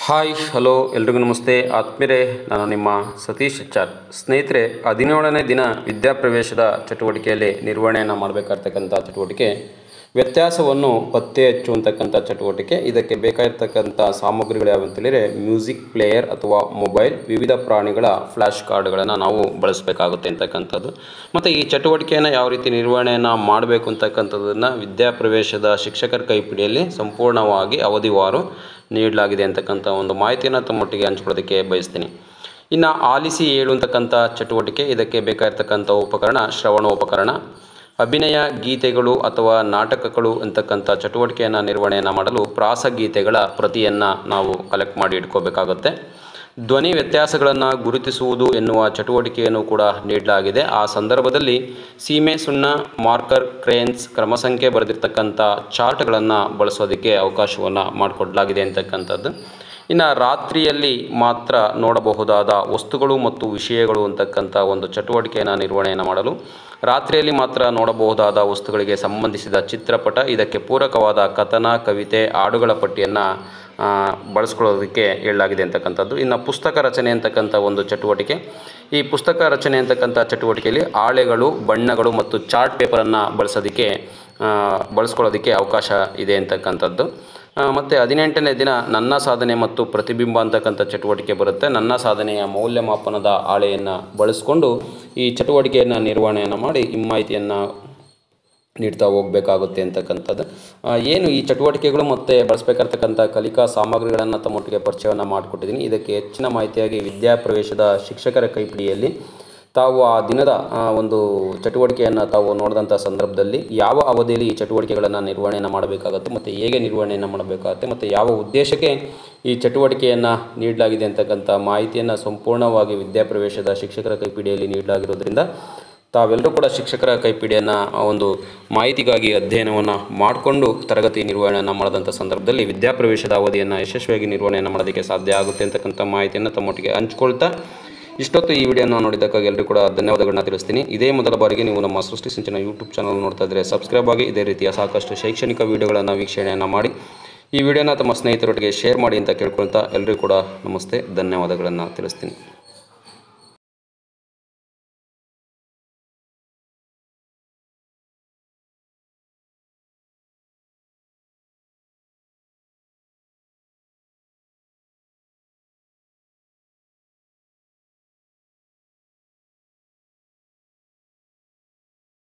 hi hello ಎಲ್ರಿಗೂ ನಮಸ್ತೆ ಆತ್ಮೀಯರೇ ನಾನು ನಿಮ್ಮ ಸತೀಶ್ ಎಚ್ಆರ್ ಸ್ನೇಹಿತರೆ ಹದಿನೇಳನೇ ದಿನ ವಿದ್ಯಾಪ್ರವೇಶದ ಚಟುವಟಿಕೆಯಲ್ಲಿ ನಿರ್ವಹಣೆಯನ್ನು ಮಾಡಬೇಕಾಗಿರ್ತಕ್ಕಂಥ ಚಟುವಟಿಕೆ ವ್ಯತ್ಯಾಸವನ್ನು ಪತ್ತೆ ಹಚ್ಚುವಂತಕ್ಕಂಥ ಚಟುವಟಿಕೆ ಇದಕ್ಕೆ ಬೇಕಾಗಿರ್ತಕ್ಕಂಥ ಸಾಮಗ್ರಿಗಳು ಯಾವ ಅಂತೇಳಿದರೆ ಮ್ಯೂಸಿಕ್ ಪ್ಲೇಯರ್ ಅಥವಾ ಮೊಬೈಲ್ ವಿವಿಧ ಪ್ರಾಣಿಗಳ ಫ್ಲ್ಯಾಶ್ ಕಾರ್ಡ್ಗಳನ್ನು ನಾವು ಬಳಸಬೇಕಾಗುತ್ತೆ ಅಂತಕ್ಕಂಥದ್ದು ಮತ್ತು ಈ ಚಟುವಟಿಕೆಯನ್ನು ಯಾವ ರೀತಿ ನಿರ್ವಹಣೆಯನ್ನು ಮಾಡಬೇಕು ಅಂತಕ್ಕಂಥದ್ದನ್ನು ವಿದ್ಯಾಪ್ರವೇಶದ ಶಿಕ್ಷಕರ ಕೈಪಿಡಿಯಲ್ಲಿ ಸಂಪೂರ್ಣವಾಗಿ ಅವಧಿವಾರು ನೀಡಲಾಗಿದೆ ಅಂತಕ್ಕಂಥ ಒಂದು ಮಾಹಿತಿಯನ್ನು ತಮ್ಮೊಟ್ಟಿಗೆ ಹಂಚ್ಕೊಳ್ಳೋದಕ್ಕೆ ಬಯಸ್ತೀನಿ ಇನ್ನು ಆಲಿಸಿ ಹೇಳುವಂತಕ್ಕಂಥ ಚಟುವಟಿಕೆ ಇದಕ್ಕೆ ಬೇಕಾಗಿರ್ತಕ್ಕಂಥ ಉಪಕರಣ ಶ್ರವಣ ಉಪಕರಣ ಅಭಿನಯ ಗೀತೆಗಳು ಅಥವಾ ನಾಟಕಗಳು ಅಂತಕ್ಕಂಥ ಚಟುವಟಿಕೆಯನ್ನು ನಿರ್ವಹಣೆಯನ್ನು ಮಾಡಲು ಪ್ರಾಸಗೀತೆಗಳ ಪ್ರತಿಯನ್ನು ನಾವು ಕಲೆಕ್ಟ್ ಮಾಡಿ ಇಟ್ಕೋಬೇಕಾಗುತ್ತೆ ಧ್ವನಿ ವ್ಯತ್ಯಾಸಗಳನ್ನು ಗುರುತಿಸುವುದು ಎನ್ನುವ ಚಟುವಟಿಕೆಯನ್ನು ಕೂಡ ನೀಡಲಾಗಿದೆ ಆ ಸಂದರ್ಭದಲ್ಲಿ ಸೀಮೆ ಸುಣ್ಣ ಮಾರ್ಕರ್ ಕ್ರೇನ್ಸ್ ಕ್ರಮಸಂಖ್ಯೆ ಬರೆದಿರ್ತಕ್ಕಂಥ ಚಾರ್ಟ್ಗಳನ್ನು ಬಳಸೋದಕ್ಕೆ ಅವಕಾಶವನ್ನು ಮಾಡಿಕೊಡಲಾಗಿದೆ ಅಂತಕ್ಕಂಥದ್ದು ಇನ್ನು ರಾತ್ರಿಯಲ್ಲಿ ಮಾತ್ರ ನೋಡಬಹುದಾದ ವಸ್ತುಗಳು ಮತ್ತು ವಿಷಯಗಳು ಅಂತಕ್ಕಂಥ ಒಂದು ಚಟುವಟಿಕೆಯನ್ನು ನಿರ್ವಹಣೆಯನ್ನು ಮಾಡಲು ರಾತ್ರಿಯಲ್ಲಿ ಮಾತ್ರ ನೋಡಬಹುದಾದ ವಸ್ತುಗಳಿಗೆ ಸಂಬಂಧಿಸಿದ ಚಿತ್ರಪಟ ಇದಕ್ಕೆ ಪೂರಕವಾದ ಕಥನ ಕವಿತೆ ಹಾಡುಗಳ ಪಟ್ಟಿಯನ್ನು ಬಳಸ್ಕೊಳ್ಳೋದಕ್ಕೆ ಹೇಳಲಾಗಿದೆ ಅಂತಕ್ಕಂಥದ್ದು ಇನ್ನು ಪುಸ್ತಕ ರಚನೆ ಅಂತಕ್ಕಂಥ ಒಂದು ಚಟುವಟಿಕೆ ಈ ಪುಸ್ತಕ ರಚನೆ ಅಂತಕ್ಕಂಥ ಚಟುವಟಿಕೆಯಲ್ಲಿ ಹಾಳೆಗಳು ಬಣ್ಣಗಳು ಮತ್ತು ಚಾರ್ಟ್ ಪೇಪರನ್ನು ಬಳಸೋದಕ್ಕೆ ಬಳಸ್ಕೊಳ್ಳೋದಕ್ಕೆ ಅವಕಾಶ ಇದೆ ಅಂತಕ್ಕಂಥದ್ದು ಮತ್ತು ಹದಿನೆಂಟನೇ ದಿನ ನನ್ನ ಸಾಧನೆ ಮತ್ತು ಪ್ರತಿಬಿಂಬ ಅಂತಕ್ಕಂಥ ಚಟುವಟಿಕೆ ಬರುತ್ತೆ ನನ್ನ ಸಾಧನೆಯ ಮೌಲ್ಯಮಾಪನದ ಹಾಳೆಯನ್ನು ಬಳಸ್ಕೊಂಡು ಈ ಚಟುವಟಿಕೆಯನ್ನು ನಿರ್ವಹಣೆಯನ್ನು ಮಾಡಿ ಈ ಮಾಹಿತಿಯನ್ನು ನೀಡ್ತಾ ಹೋಗಬೇಕಾಗುತ್ತೆ ಅಂತಕ್ಕಂಥದ್ದು ಏನು ಈ ಚಟುವಟಿಕೆಗಳು ಮತ್ತು ಬಳಸಬೇಕಾಗಿರ್ತಕ್ಕಂಥ ಕಲಿಕಾ ಸಾಮಗ್ರಿಗಳನ್ನು ತಮ್ಮೊಟ್ಟಿಗೆ ಪರಿಚಯವನ್ನು ಮಾಡಿಕೊಟ್ಟಿದ್ದೀನಿ ಇದಕ್ಕೆ ಹೆಚ್ಚಿನ ಮಾಹಿತಿಯಾಗಿ ವಿದ್ಯಾಪ್ರವೇಶದ ಶಿಕ್ಷಕರ ಕೈಪಿಡಿಯಲ್ಲಿ ತಾವು ಆ ದಿನದ ಒಂದು ಚಟುವಟಿಕೆಯನ್ನು ತಾವು ನೋಡಿದಂಥ ಸಂದರ್ಭದಲ್ಲಿ ಯಾವ ಅವಧಿಯಲ್ಲಿ ಈ ಚಟುವಟಿಕೆಗಳನ್ನು ನಿರ್ವಹಣೆಯನ್ನು ಮಾಡಬೇಕಾಗುತ್ತೆ ಮತ್ತು ಹೇಗೆ ನಿರ್ವಹಣೆಯನ್ನು ಮಾಡಬೇಕಾಗುತ್ತೆ ಮತ್ತು ಯಾವ ಉದ್ದೇಶಕ್ಕೆ ಈ ಚಟುವಟಿಕೆಯನ್ನು ನೀಡಲಾಗಿದೆ ಅಂತಕ್ಕಂಥ ಮಾಹಿತಿಯನ್ನು ಸಂಪೂರ್ಣವಾಗಿ ವಿದ್ಯಾಪ್ರವೇಶದ ಶಿಕ್ಷಕರ ಕೈಪಿಡಿಯಲ್ಲಿ ನೀಡಲಾಗಿರೋದ್ರಿಂದ ತಾವೆಲ್ಲರೂ ಕೂಡ ಶಿಕ್ಷಕರ ಕೈಪಿಡಿಯನ್ನು ಒಂದು ಮಾಹಿತಿಗಾಗಿ ಅಧ್ಯಯನವನ್ನು ಮಾಡಿಕೊಂಡು ತರಗತಿ ನಿರ್ವಹಣೆಯನ್ನು ಮಾಡಿದಂಥ ಸಂದರ್ಭದಲ್ಲಿ ವಿದ್ಯಾಪ್ರವೇಶದ ಅವಧಿಯನ್ನು ಯಶಸ್ವಿಯಾಗಿ ನಿರ್ವಹಣೆಯನ್ನು ಮಾಡೋದಕ್ಕೆ ಸಾಧ್ಯ ಆಗುತ್ತೆ ಅಂತಕ್ಕಂಥ ಮಾಹಿತಿಯನ್ನು ತಮ್ಮೊಟ್ಟಿಗೆ ಹಂಚ್ಕೊಳ್ತಾ ಇಷ್ಟೊತ್ತು ಈ ವಿಡಿಯೋನ ನೋಡಿದ್ದಕ್ಕಾಗಿ ಎಲ್ಲರೂ ಕೂಡ ಧನ್ಯವಾದಗಳನ್ನ ತಿಳಿಸ್ತೀನಿ ಇದೇ ಮೊದಲ ಬಾರಿಗೆ ನೀವು ನಮ್ಮ ಸೃಷ್ಟಿ ಸಿಂಚನ ಯೂಟ್ಯೂಬ್ ಚಾನಲ್ ನೋಡ್ತಾ ಇದ್ದರೆ ಸಬ್ಸ್ಕ್ರೈಬ್ ಆಗಿ ಇದೇ ರೀತಿಯ ಸಾಕಷ್ಟು ಶೈಕ್ಷಣಿಕ ವಿಡಿಯೋಗಳನ್ನು ವೀಕ್ಷಣೆಯನ್ನು ಮಾಡಿ ಈ ವಿಡಿಯೋನ ತಮ್ಮ ಸ್ನೇಹಿತರೊಟ್ಟಿಗೆ ಶೇರ್ ಮಾಡಿ ಅಂತ ಕೇಳ್ಕೊಳ್ತಾ ಎಲ್ಲರಿಗೂ ಕೂಡ ನಮಸ್ತೆ ಧನ್ಯವಾದಗಳನ್ನು ತಿಳಿಸ್ತೀನಿ